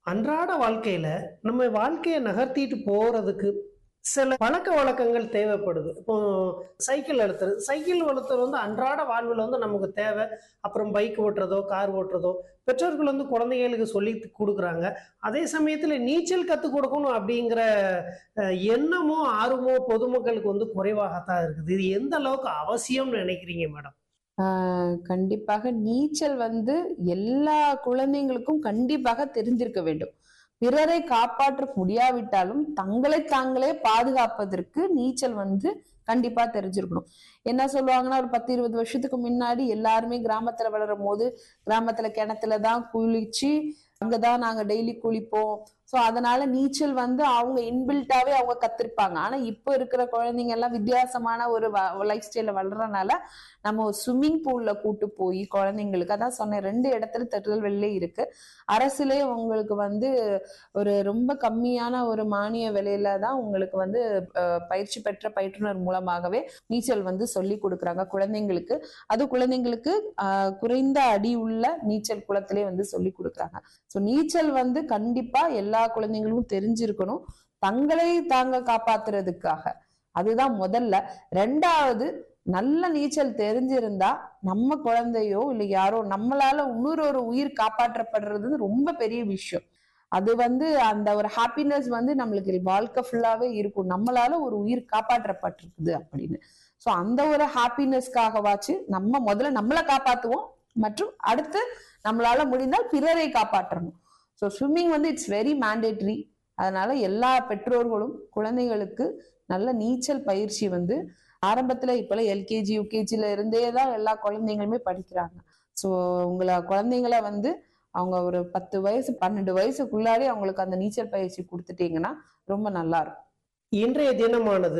அன்றாட வாழ்க்கையில நம்ம வாழ்க்கையை நகர்த்திட்டு போறதுக்கு சில பழக்க வழக்கங்கள் தேவைப்படுது இப்போ சைக்கிள் எடுத்துறது சைக்கிள் வளர்த்துறது வந்து அன்றாட வாழ்வில் வந்து நமக்கு தேவை அப்புறம் பைக் ஓட்டுறதோ கார் ஓட்டுறதோ பெற்றோர்கள் வந்து குழந்தைகளுக்கு சொல்லி கொடுக்குறாங்க அதே சமயத்தில் நீச்சல் கற்றுக் கொடுக்கணும் அப்படிங்கிற அஹ், எண்ணமோ ஆர்வமோ பொதுமக்களுக்கு வந்து குறைவாகத்தான் இருக்குது இது எந்த அளவுக்கு அவசியம்னு நினைக்கிறீங்க மேடம் ஆஹ் கண்டிப்பாக நீச்சல் வந்து எல்லா குழந்தைங்களுக்கும் கண்டிப்பாக தெரிஞ்சிருக்க வேண்டும் பிறரை காப்பாற்ற முடியாவிட்டாலும் தங்களை தாங்களே பாதுகாப்பதற்கு நீச்சல் வந்து கண்டிப்பா தெரிஞ்சிருக்கணும் என்ன சொல்லுவாங்கன்னா ஒரு பத்து இருபது வருஷத்துக்கு முன்னாடி எல்லாருமே கிராமத்துல வளரும் போது கிராமத்துல கிணத்துல தான் குளிச்சு அங்கதான் நாங்க டெய்லி குளிப்போம் சோ அதனால நீச்சல் வந்து அவங்க இன்பில்ட்டாவே அவங்க கத்திருப்பாங்க ஆனா இப்போ இருக்கிற குழந்தைங்க எல்லாம் வித்தியாசமான ஒரு லைஃப் ஸ்டைல வளர்றதுனால நம்ம ஒரு ஸ்விம்மிங் பூல்ல கூட்டு போய் குழந்தைங்களுக்கு அதான் சொன்னேன் ரெண்டு இடத்துல திருநெல்வேலியிலே இருக்கு அரசுலே உங்களுக்கு வந்து ஒரு ரொம்ப கம்மியான ஒரு மானிய விலையில தான் உங்களுக்கு வந்து அஹ், பயிற்சி பெற்ற பயிற்றுனர் மூலமாகவே நீச்சல் வந்து சொல்லி கொடுக்குறாங்க குழந்தைங்களுக்கு அது குழந்தைங்களுக்கு ஆஹ், குறைந்த அடி உள்ள நீச்சல் குளத்திலே வந்து சொல்லி கொடுக்குறாங்க ஸோ நீச்சல் வந்து கண்டிப்பா எல்லா குழந்தைங்களும் தெரிஞ்சிருக்கணும் தங்களை தாங்க காப்பாத்துறதுக்காக அதுதான் முதல்ல ரெண்டாவது நல்ல நீச்சல் தெரிஞ்சிருந்தா நம்ம குழந்தையோ இல்லை யாரோ நம்மளால இன்னொரு ஒரு உயிர் காப்பாற்றப்படுறது ரொம்ப பெரிய விஷயம் அது வந்து அந்த ஒரு ஹாப்பினஸ் வந்து நம்மளுக்கு வாழ்க்கை ஃபுல்லாவே இருக்கும் நம்மளால ஒரு உயிர் காப்பாற்றப்பட்டிருக்குது அப்படின்னு ஸோ அந்த ஒரு ஹாப்பினஸ்க்காகவாச்சு நம்ம முதல்ல நம்மளை காப்பாத்துவோம் மற்றும் அடுத்து நம்மளால முடிந்தால் பிறரை காப்பாற்றணும் ஸோ ஸ்விம்மிங் வந்து இட்ஸ் வெரி மேண்டேட்ரி அதனால எல்லா பெற்றோர்களும் குழந்தைகளுக்கு நல்ல நீச்சல் பயிற்சி வந்து ஆரம்பத்துல இப்பெல்லாம் எல்கேஜி யூகேஜில இருந்தே தான் எல்லா குழந்தைங்களுமே படிக்கிறாங்க ஸோ உங்களை குழந்தைங்களை வந்து அவங்க ஒரு பத்து வயசு பன்னெண்டு வயசுக்குள்ளாரே அவங்களுக்கு அந்த நீச்சல் பயிற்சி கொடுத்துட்டீங்கன்னா ரொம்ப நல்லா இருக்கும் இன்றைய தினமானது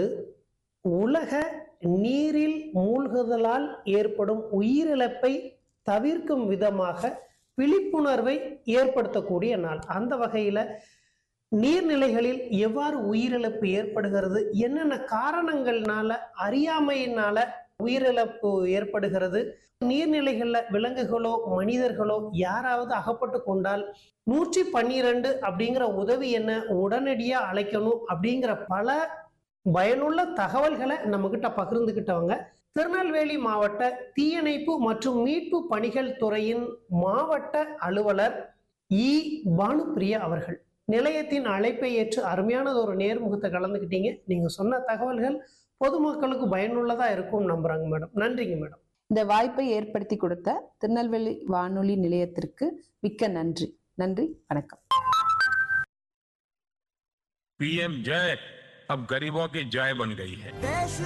உலக நீரில் மூழ்குதலால் ஏற்படும் உயிரிழப்பை தவிர்க்கும் விதமாக விழிப்புணர்வை ஏற்படுத்தக்கூடிய நாள் அந்த வகையில் நீர்நிலைகளில் எவ்வாறு உயிரிழப்பு ஏற்படுகிறது என்னென்ன காரணங்கள்னால அறியாமையினால உயிரிழப்பு ஏற்படுகிறது நீர்நிலைகள்ல விலங்குகளோ மனிதர்களோ யாராவது அகப்பட்டு கொண்டால் நூற்றி பன்னிரண்டு அப்படிங்கிற உதவி என்ன உடனடியா அழைக்கணும் அப்படிங்கிற பல பயனுள்ள தகவல்களை நம்ம கிட்ட பகிர்ந்துகிட்டவங்க திருநெல்வேலி மாவட்ட தீயணைப்பு மற்றும் மீட்பு பணிகள் துறையின் மாவட்ட அலுவலர் இ பானுப்பிரியா அவர்கள் நிலையத்தின் அழைப்பை ஏற்று அருமையானது ஒரு நேர்முகத்தை கலந்துக்கிட்டீங்க நீங்க சொன்ன தகவல்கள் பொதுமக்களுக்கு பயனுள்ளதா இருக்கும் நம்புறாங்க மேடம் நன்றிங்க மேடம் இந்த வாய்ப்பை ஏற்படுத்தி கொடுத்த திருநெல்வேலி வானொலி நிலையத்திற்கு மிக்க நன்றி நன்றி வணக்கம் पीएम जय अब गरीबों की जय बन गई है देश